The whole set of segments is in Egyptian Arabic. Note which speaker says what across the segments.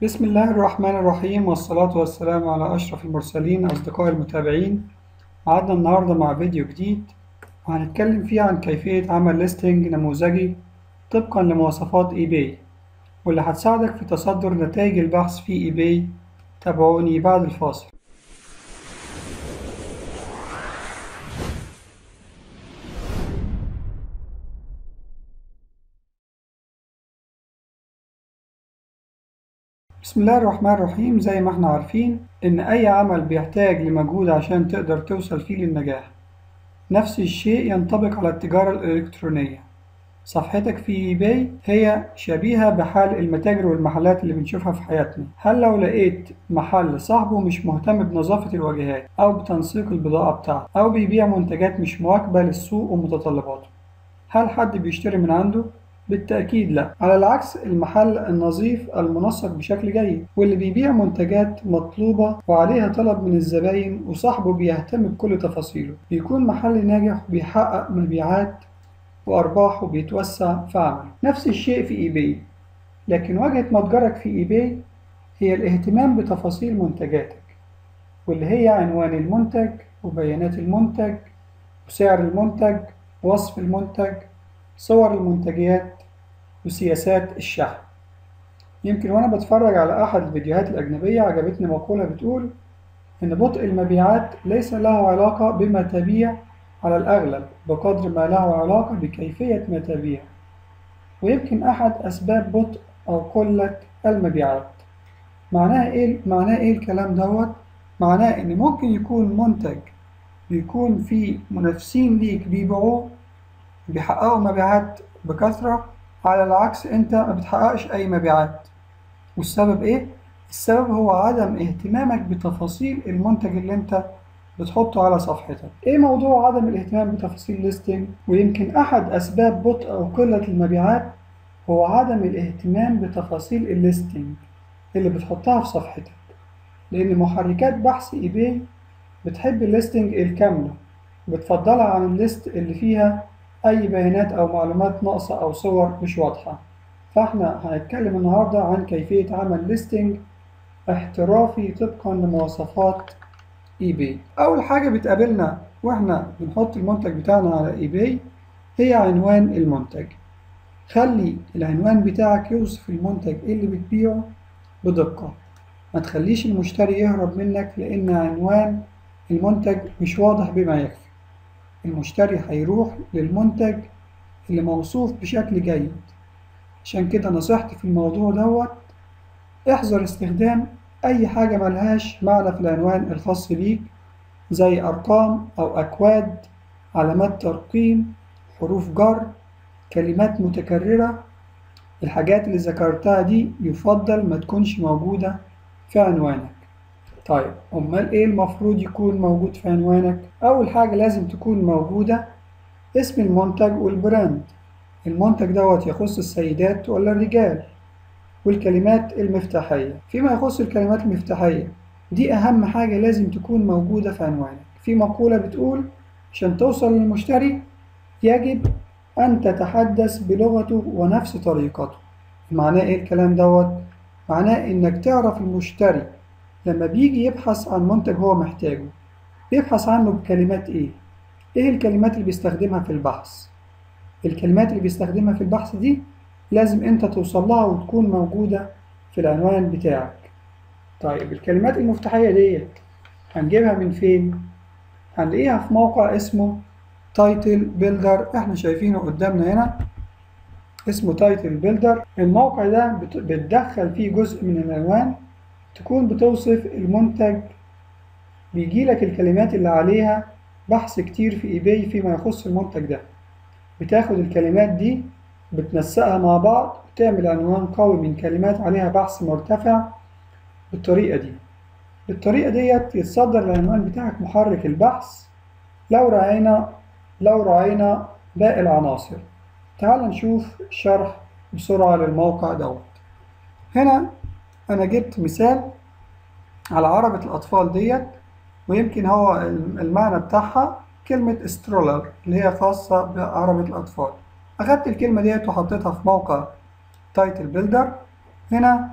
Speaker 1: بسم الله الرحمن الرحيم والصلاة والسلام على أشرف المرسلين أصدقائي المتابعين قعدنا النهاردة مع فيديو جديد وهنتكلم فيه عن كيفية عمل ليستنج نموذجي طبقا لمواصفات اي باي واللي هتساعدك في تصدر نتائج البحث في اي باي تابعوني بعد الفاصل بسم الله الرحمن الرحيم زي ما احنا عارفين ان اي عمل بيحتاج لمجهود عشان تقدر توصل فيه للنجاح نفس الشيء ينطبق على التجارة الإلكترونية صفحتك في اي باي هي شبيهة بحال المتاجر والمحلات اللي بنشوفها في حياتنا هل لو لقيت محل صاحبه مش مهتم بنظافة الواجهات أو بتنسيق البضاعة بتاعته أو بيبيع منتجات مش مواكبة للسوق ومتطلباته هل حد بيشتري من عنده؟ بالتأكيد لا على العكس المحل النظيف المنسق بشكل جيد واللي بيبيع منتجات مطلوبة وعليها طلب من الزباين وصاحبه بيهتم بكل تفاصيله بيكون محل ناجح وبيحقق مبيعات وأرباحه بيتوسع في عمله نفس الشيء في إيباي لكن واجهة متجرك في إيباي هي الاهتمام بتفاصيل منتجاتك واللي هي عنوان المنتج وبيانات المنتج وسعر المنتج وصف المنتج صور المنتجات وسياسات الشحن يمكن وأنا بتفرج على أحد الفيديوهات الأجنبية عجبتني مقولة بتقول إن بطء المبيعات ليس له علاقة بما تبيع على الأغلب بقدر ما له علاقة بكيفية ما تبيع ويمكن أحد أسباب بطء أو قلة المبيعات معناها إيه معناه إيه الكلام دوت؟ معناه إن ممكن يكون منتج بيكون فيه منافسين ليك بيبيعوه بيحققوا مبيعات بكثرة على العكس أنت ما بتحققش أي مبيعات والسبب إيه؟ السبب هو عدم اهتمامك بتفاصيل المنتج اللي أنت بتحطه على صفحتك إيه موضوع عدم الاهتمام بتفاصيل الليستنج؟ ويمكن أحد أسباب بطء أو قلة المبيعات هو عدم الاهتمام بتفاصيل الليستنج اللي بتحطها في صفحتك لأن محركات بحث إيباي بتحب الليستنج الكاملة بتفضلها عن الليست اللي فيها أي بيانات أو معلومات ناقصة أو صور مش واضحة فإحنا هنتكلم النهاردة عن كيفية عمل ليستنج احترافي طبقا لمواصفات ايباي أول حاجة بتقابلنا وإحنا بنحط المنتج بتاعنا على ايباي هي عنوان المنتج خلي العنوان بتاعك يوصف المنتج اللي بتبيعه بدقة ما تخليش المشتري يهرب منك لأن عنوان المنتج مش واضح بما يكفي المشتري هيروح للمنتج اللي موصوف بشكل جيد عشان كده نصيحتي في الموضوع دوت احذر استخدام أي حاجة ملهاش معنى في العنوان الخاص بيك زي أرقام أو أكواد علامات ترقيم حروف جر كلمات متكررة الحاجات اللي ذكرتها دي يفضل ما تكونش موجودة في عنوانك طيب أمال إيه المفروض يكون موجود في عنوانك؟ أول حاجة لازم تكون موجودة اسم المنتج والبراند المنتج دوت يخص السيدات ولا الرجال والكلمات المفتاحية فيما يخص الكلمات المفتاحية دي أهم حاجة لازم تكون موجودة في عنوانك في مقولة بتقول عشان توصل للمشتري يجب أن تتحدث بلغته ونفس طريقته معناه إيه الكلام دوت؟ معناه إنك تعرف المشتري لما بيجي يبحث عن منتج هو محتاجه بيبحث عنه بكلمات ايه ايه الكلمات اللي بيستخدمها في البحث الكلمات اللي بيستخدمها في البحث دي لازم انت توصل لها وتكون موجودة في العنوان بتاعك طيب الكلمات المفتاحية ديت هنجيبها من فين هنلاقيها في موقع اسمه تايتل بيلدر احنا شايفينه قدامنا هنا اسمه تايتل بيلدر الموقع ده بتدخل فيه جزء من العنوان تكون بتوصف المنتج بيجيلك الكلمات اللي عليها بحث كتير في ايباي فيما يخص المنتج ده بتاخد الكلمات دي بتنسقها مع بعض وتعمل عنوان قوي من كلمات عليها بحث مرتفع بالطريقة دي بالطريقة ديت يتصدر العنوان بتاعك محرك البحث لو رأينا لو رأينا باقي العناصر تعال نشوف شرح بسرعة للموقع دوت هنا أنا جبت مثال على عربة الأطفال ديت ويمكن هو المعنى بتاعها كلمة سترولر اللي هي خاصة بعربة الأطفال أخدت الكلمة ديت وحطيتها في موقع تايتل بيلدر هنا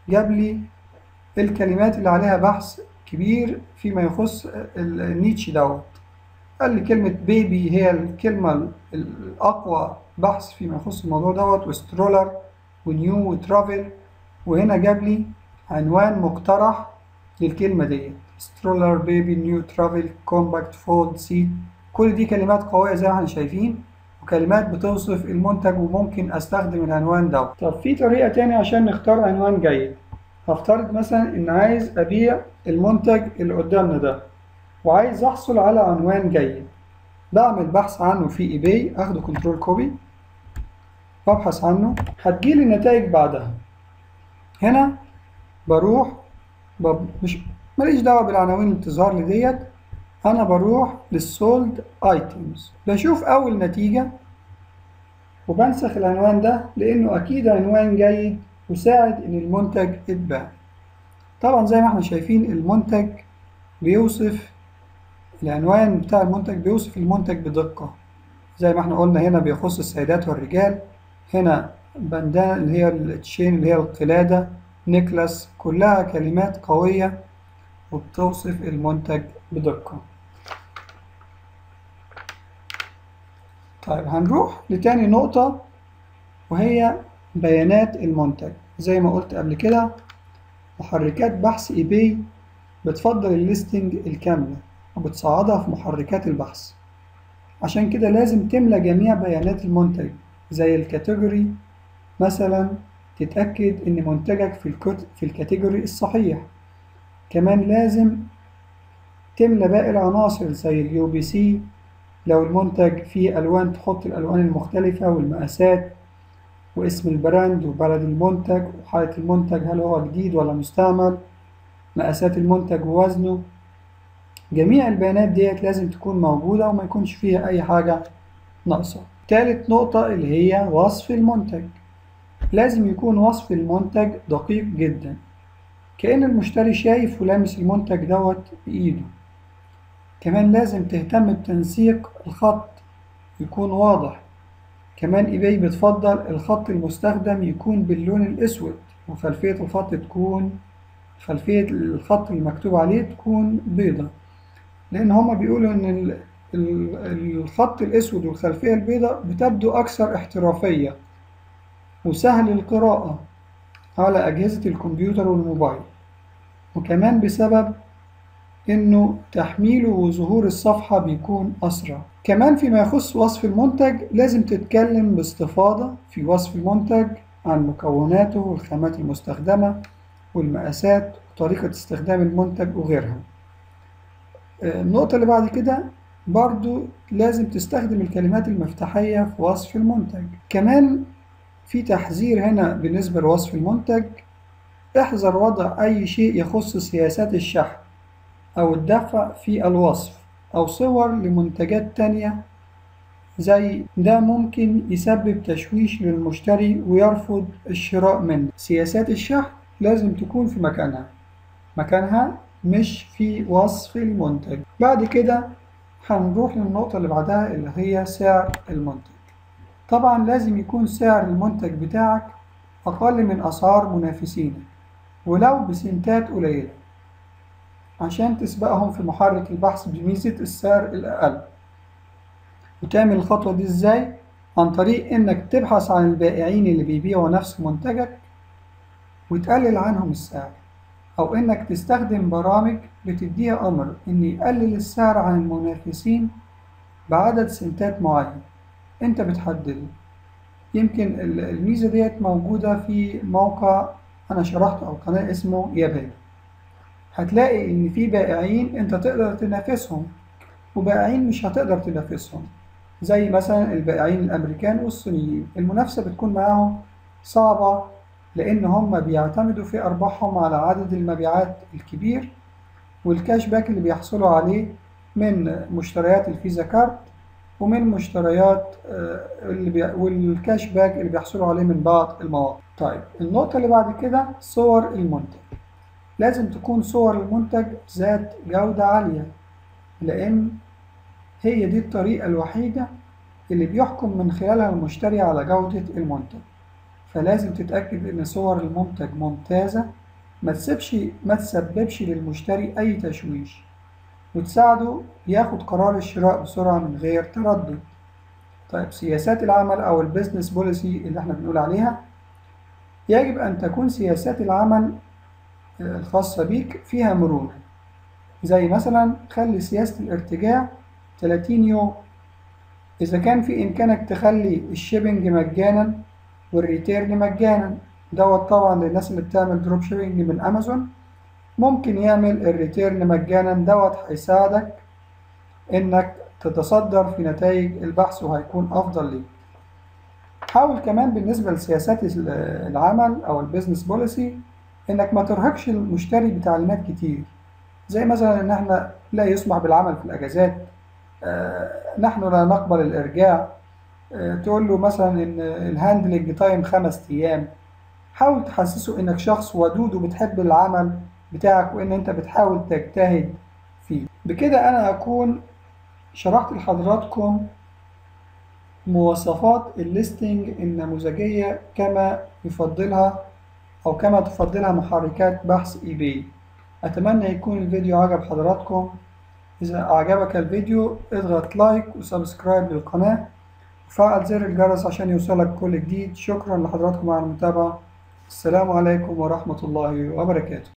Speaker 1: جاب لي الكلمات اللي عليها بحث كبير فيما يخص النيتشه دوت قال لي كلمة بيبي هي الكلمة الأقوى بحث فيما يخص الموضوع دوت وسترولر ونيو وترافل وهنا جاب لي عنوان مقترح للكلمة ديت سترولر بيبي نيو ترافل كومباكت فولد سيت كل دي كلمات قوية زي ما احنا شايفين وكلمات بتوصف المنتج وممكن استخدم العنوان دوت طب في طريقة تانية عشان نختار عنوان جيد هفترض مثلا ان عايز ابيع المنتج اللي قدامنا ده وعايز احصل على عنوان جيد بعمل بحث عنه في ايباي اخده كنترول كوبي وابحث عنه هتجيلي النتائج بعدها هنا بروح بب... مش ماليش دعوة بالعناوين اللي بتظهر لي ديت انا بروح للسولد ايتمز بشوف اول نتيجة وبنسخ العنوان ده لانه اكيد عنوان جيد يساعد ان المنتج يتباع طبعا زي ما احنا شايفين المنتج بيوصف العنوان بتاع المنتج بيوصف المنتج بدقة زي ما احنا قلنا هنا بيخص السيدات والرجال هنا بندان اللي هي التشين اللي هي القلادة نيكلاس كلها كلمات قوية وبتوصف المنتج بدقة طيب هنروح لتاني نقطة وهي بيانات المنتج زي ما قلت قبل كده محركات بحث ايباي بتفضل الليستنج الكاملة وبتصعدها في محركات البحث عشان كده لازم تملى جميع بيانات المنتج زي الكاتيجوري مثلا تتأكد إن منتجك في الكت... في الكاتيجوري الصحيح كمان لازم تملى باقي العناصر زي اليو بي سي لو المنتج فيه ألوان تحط الألوان المختلفة والمقاسات واسم البراند وبلد المنتج وحالة المنتج هل هو جديد ولا مستعمل مقاسات المنتج ووزنه جميع البيانات ديت لازم تكون موجودة وما يكونش فيها أي حاجة ناقصة تالت نقطة اللي هي وصف المنتج لازم يكون وصف المنتج دقيق جدا كأن المشتري شايف ولامس المنتج دوت بإيده كمان لازم تهتم بتنسيق الخط يكون واضح كمان ايباي بتفضل الخط المستخدم يكون باللون الأسود وخلفية الخط تكون خلفية الخط المكتوب عليه تكون بيضة لأن هما بيقولوا إن ال- ال- الخط الأسود والخلفية البيضاء بتبدو أكثر احترافية وسهل القراءة على أجهزة الكمبيوتر والموبايل وكمان بسبب إنه تحميله وظهور الصفحة بيكون أسرع كمان فيما يخص وصف المنتج لازم تتكلم باستفاضة في وصف المنتج عن مكوناته والخامات المستخدمة والمقاسات وطريقة استخدام المنتج وغيرها النقطة اللي بعد كده برضو لازم تستخدم الكلمات المفتاحية في وصف المنتج كمان في تحذير هنا بالنسبة لوصف المنتج احذر وضع أي شيء يخص سياسات الشحن أو الدفع في الوصف أو صور لمنتجات تانية زي ده ممكن يسبب تشويش للمشتري ويرفض الشراء منه سياسات الشحن لازم تكون في مكانها مكانها مش في وصف المنتج بعد كده هنروح للنقطة اللي بعدها اللي هي سعر المنتج طبعا لازم يكون سعر المنتج بتاعك أقل من أسعار منافسينك ولو بسنتات قليلة عشان تسبقهم في محرك البحث بميزة السعر الأقل وتعمل الخطوة دي إزاي؟ عن طريق إنك تبحث عن البائعين اللي بيبيعوا نفس منتجك وتقلل عنهم السعر أو إنك تستخدم برامج بتديها أمر إن يقلل السعر عن المنافسين بعدد سنتات معين أنت بتحدده يمكن الميزة ديت موجودة في موقع أنا شرحته أو قناة اسمه يابان هتلاقي إن في بائعين أنت تقدر تنافسهم وبائعين مش هتقدر تنافسهم زي مثلا البائعين الأمريكان والصينيين المنافسة بتكون معاهم صعبة لأن هم بيعتمدوا في أرباحهم على عدد المبيعات الكبير والكاش باك اللي بيحصلوا عليه من مشتريات الفيزا كارد ومن مشتريات اللي بي... والكاش باك اللي بيحصلوا عليه من بعض المواقع طيب النقطة اللي بعد كده صور المنتج لازم تكون صور المنتج ذات جودة عالية لأن هي دي الطريقة الوحيدة اللي بيحكم من خلالها المشتري على جودة المنتج فلازم تتأكد إن صور المنتج ممتازة ما تسبش ما تسببش للمشتري أي تشويش وتساعده ياخد قرار الشراء بسرعة من غير تردد طيب سياسات العمل أو البيزنس بوليسي اللي احنا بنقول عليها يجب أن تكون سياسات العمل الخاصة بيك فيها مرونة زي مثلا خلي سياسة الارتجاع 30 يوم إذا كان في إمكانك تخلي الشيبنج مجانا والريتيرن مجانا دوت طبعا للناس اللي بتعمل دروب شيبنج من أمازون ممكن يعمل الريتيرن مجانا دوت هيساعدك إنك تتصدر في نتائج البحث وهيكون أفضل ليك حاول كمان بالنسبة لسياسات العمل أو البيزنس بوليسي إنك ما ترهقش المشتري بتعليمات كتير زي مثلا إن إحنا لا يسمح بالعمل في الأجازات آه نحن لا نقبل الإرجاع آه تقول له مثلا إن الهاندلنج تايم خمس أيام حاول تحسسه إنك شخص ودود وبتحب العمل بتاعك وإن أنت بتحاول تجتهد فيه بكده أنا أكون شرحت لحضراتكم مواصفات الليستنج النموذجية كما يفضلها أو كما تفضلها محركات بحث إيباي أتمنى يكون الفيديو عجب حضراتكم إذا أعجبك الفيديو اضغط لايك وسبسكرايب للقناة وفعل زر الجرس عشان يوصلك كل جديد شكرا لحضراتكم على المتابعة السلام عليكم ورحمة الله وبركاته